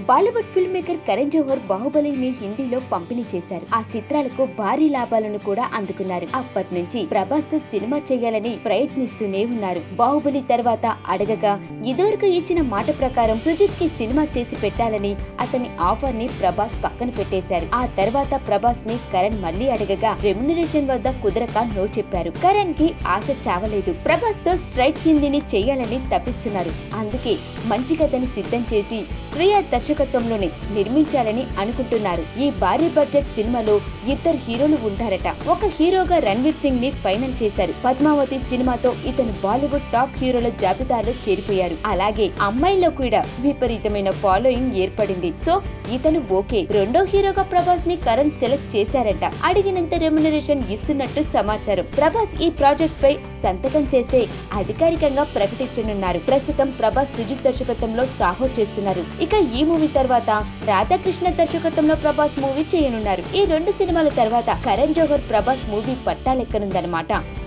Bollywood film maker Karan Johar బాహుబలిని హిందీలో పంపిణీ చేశారు ఆ చిత్రాలకు భారీ లాభాలను కూడా అందుకున్నారు అప్పటి నుంచి ప్రభాస్ తో సినిమా చేయాలని ప్రయత్నిస్తూనే ఉన్నారు బాహుబలి తర్వాత అడగగా ఇదివరకు ఇచ్చిన మాట ప్రకారం సుజిత్ కి సినిమా చేసి పెట్టాలని అతని ఆఫర్ ని ప్రభాస్ పక్కన పెట్టేశారు ఆ తర్వాత ప్రభాస్ ని కరణ్ మళ్ళీ అడగగా రెమ్యునరేషన్ వద్ద కుదరక నో చెప్పారు కరణ్ కి ఆశ చావలేదు ప్రభాస్ తో స్ట్రైట్ హిందీని చేయాలని తప్పిస్తున్నారు అందుకే మంచి కథని సిద్ధం చేసి స్వీయ దర్శకత్వంలోనే నిర్మించాలని అనుకుంటున్నారు ఈ భారీ బడ్జెట్ సినిమాలో ఇద్దరు హీరోలు ఉంటారట ఒక హీరోగా రణ్వీర్ సింగ్ ని ఫైనల్ చేశారు పద్మావతి సినిమాతో ఇతను బాలీవుడ్ టాప్ హీరోల జాబితాలో చేరిపోయారు అలాగే అమ్మాయిలో కూడా విపరీతమైన ఫాలోయింగ్ ఏర్పడింది సో ఇతను ఓకే రెండో హీరోగా ప్రభాస్ ని కరణ్ సెలెక్ట్ చేశారట అడిగినంత రెమ్యునరేషన్ ఇస్తున్నట్టు సమాచారం ప్రభాస్ ఈ ప్రాజెక్ట్ పై సంతకం చేస్తే అధికారికంగా ప్రకటించనున్నారు ప్రస్తుతం ప్రభాస్ సుజిత్ దర్శకత్వంలో సాహో చేస్తున్నారు ఇక ఈ మూవీ తర్వాత రాధాకృష్ణ దర్శకత్వంలో ప్రభాస్ మూవీ చేయనున్నారు ఈ రెండు సినిమాల తర్వాత కరణ్ జోహర్ ప్రభాస్ మూవీ పట్టాలెక్కనుందన్నమాట